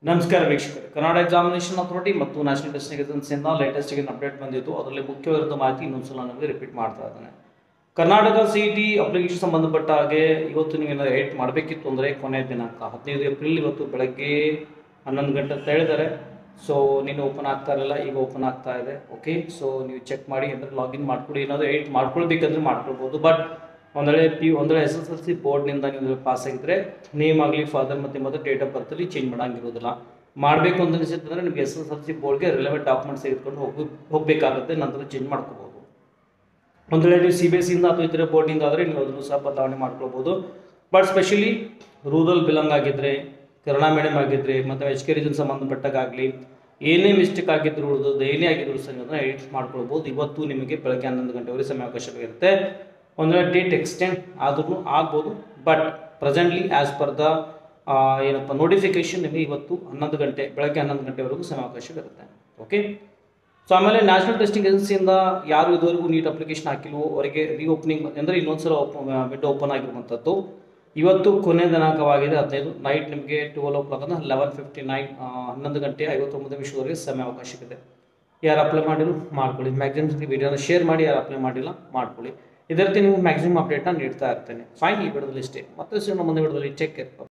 ನಮಸ್ಕಾರ ವೀಕ್ಷಕರೇ Kannada examination authority ಮತ್ತು ನ್ಯಾಷನಲ್ ಟೆಸ್ಟಿಂಗ್ ಏಜೆನ್ಸಿಯಿಂದ ಲೇಟೆಸ್ಟ್ ಅಪ್ಡೇಟ್ ಬಂದಿತ್ತು ಅದರಲ್ಲಿ ಮುಖ್ಯವಾದ ಮಾಹಿತಿ ಇನ್ನೊಂದ್ಸಲ ನಮಗೆ ರಿಪೀಟ್ ಮಾಡ್ತಾ ಇದ್ದಾನೆ ಕರ್ನಾಟಕ ಸಿ ಟಿ ಅಪ್ಲಿಕೇಶನ್ ಸಂಬಂಧಪಟ್ಟ ಹಾಗೆ ಇವತ್ತು ನೀವು ಏನಾದ್ರು ಏಟ್ ಮಾಡಬೇಕಿತ್ತು ಅಂದರೆ ಕೊನೆಯ ದಿನಾಂಕ ಹದಿನೈದು ಏಪ್ರಿಲ್ ಇವತ್ತು ಬೆಳಗ್ಗೆ ಹನ್ನೊಂದು ಗಂಟೆ ಅಂತ ಹೇಳಿದ್ದಾರೆ ಸೊ ನೀನು ಓಪನ್ ಆಗ್ತಾ ಇರಲಿಲ್ಲ ಈಗ ಓಪನ್ ಆಗ್ತಾ ಇದೆ ಓಕೆ ಸೊ ನೀವು ಚೆಕ್ ಮಾಡಿ ಅಂದರೆ ಲಾಗಿನ್ ಮಾಡ್ಕೊಳ್ಳಿ ಏನಾದರೂ ಏಟ್ ಮಾಡ್ಕೊಳ್ಬೇಕಂದ್ರೆ ಮಾಡ್ಕೊಳ್ಬೋದು ಬಟ್ ಒಂದು ವೇಳೆ ಪಿ ಒಂದು ವೇಳೆ ಎಸ್ ಎಸ್ ಎಲ್ ಸಿ ಬೋರ್ಡ್ನಿಂದ ನೀವು ಪಾಸ್ ಆಗಿದ್ರೆ ನೇಮ್ ಆಗಲಿ ಫಾದರ್ ಮತ್ತು ಮತ್ತು ಡೇಟ್ ಆಫ್ ಬರ್ತಲ್ಲಿ ಚೇಂಜ್ ಮಾಡಂಗಿರೋದಿಲ್ಲ ಮಾಡಬೇಕು ಅಂತ ಅನಿಸುತ್ತಂದ್ರೆ ನಿಮಗೆ ಎಸ್ ಎಸ್ ಎಲ್ ಸಿ ಬೋರ್ಡ್ಗೆ ರಿಲೆವೆಂಟ್ ಡಾಕ್ಯುಮೆಂಟ್ಸ್ ತೆಗೆದುಕೊಂಡು ಹೋಗಿ ಹೋಗಬೇಕಾಗುತ್ತೆ ನಂತರ ಚೇಂಜ್ ಮಾಡ್ಕೋಬೋದು ಒಂದು ವೇಳೆ ನೀವು ಸಿ ಬಿ ಎಸ್ ಇಂದ ಅಥವಾ ಇತರ ಬೋರ್ಡಿಂದ ಆದರೆ ನೀವು ಅದನ್ನು ಸಹ ಬದಲಾವಣೆ ಮಾಡ್ಕೊಳ್ಬೋದು ಬಟ್ ಸ್ಪೆಷಲಿ ರೂರಲ್ ಬಿಲಾಂಗ್ ಆಗಿದ್ದರೆ ಕನ್ನಡ ಮೀಡಿಯಂ ಆಗಿದ್ದರೆ ಮತ್ತು ಎಚ್ ಕೆ ರೀಜನ್ ಸಂಬಂಧಪಟ್ಟಾಗಲಿ ಏನೇ ಮಿಸ್ಟೇಕ್ ಆಗಿದ್ರು ಉಳಿದದ್ದು ಏನೇ ಆಗಿದ್ರು ಸಹ ಅದನ್ನು ಎಡಿಟ್ ಮಾಡ್ಕೊಳ್ಬೋದು ಇವತ್ತು ನಿಮಗೆ ಬೆಳಗ್ಗೆ ಹನ್ನೊಂದು ಗಂಟೆವರೆಗೆ ಸಮಯಾವಕಾಶವಿರುತ್ತೆ ಒಂದು ವೇಳೆ ಡೇಟ್ ಎಕ್ಸ್ಟೆಂಡ್ ಆದ್ರೂ ಆಗ್ಬೋದು but presently as per the ಏನಪ್ಪ ನೋಟಿಫಿಕೇಶನ್ ನಿಮಗೆ ಇವತ್ತು ಹನ್ನೊಂದು ಗಂಟೆ ಬೆಳಗ್ಗೆ ಹನ್ನೊಂದು ಗಂಟೆವರೆಗೂ ಸಮಯಾವಕಾಶವಿರುತ್ತೆ ಓಕೆ ಸೊ ಆಮೇಲೆ ನ್ಯಾಷನಲ್ ಟೆಸ್ಟಿಂಗ್ ಏಜೆನ್ಸಿಯಿಂದ ಯಾರು ಇದುವರೆಗೂ ನೀಟ್ ಅಪ್ಲಿಕೇಶನ್ ಹಾಕಿಲ್ವೋ ಅವರಿಗೆ ರೀಓಪನಿಂಗ್ ಅಂದರೆ ಇನ್ನೊಂದ್ಸಲ ವಿಂಡೋ ಓಪನ್ ಆಗಿರುವಂಥದ್ದು ಇವತ್ತು ಕೊನೆ ದಿನಾಂಕವಾಗಿದೆ ಹದಿನೈದು ನೈಟ್ ನಿಮಗೆ ಟ್ವೆಲ್ ಓ ಕ್ಲಾಕ್ ಅಂದರೆ ಲೆವೆನ್ ಫಿಫ್ಟಿ ನೈನ್ ಹನ್ನೊಂದು ಗಂಟೆ ಐವತ್ತೊಂಬತ್ತು ನಿಮಿಷದವರೆಗೆ ಸಮಯಾವಕಾಶವಿದೆ ಯಾರು ಅಪ್ಲೈ ಮಾಡಿದ್ರು ಮಾಡ್ಕೊಳ್ಳಿ ಮ್ಯಾಕ್ಸಿಮಮ್ ವಿಡಿಯೋನ ಶೇರ್ ಮಾಡಿ ಯಾರು ಅಪ್ಲೈ ಮಾಡಿಲ್ಲ ಮಾಡ್ಕೊಳ್ಳಿ ಇದೇ ರೀತಿ ನೀವು ಮ್ಯಾಕ್ಸಿಮಮ್ ಅಪ್ಡೇಟ್ನ ನೀಡ್ತಾ ಇರ್ತೇನೆ ಫೈನ್ ಈ ವಿಡಿಯೋದಲ್ಲಿ ಇಷ್ಟೇ ಮತ್ತೆ ಸಿಗೋಣ ಮುಂದೆ ವಿಡಿಯೋದಲ್ಲಿ ಚೆಕ್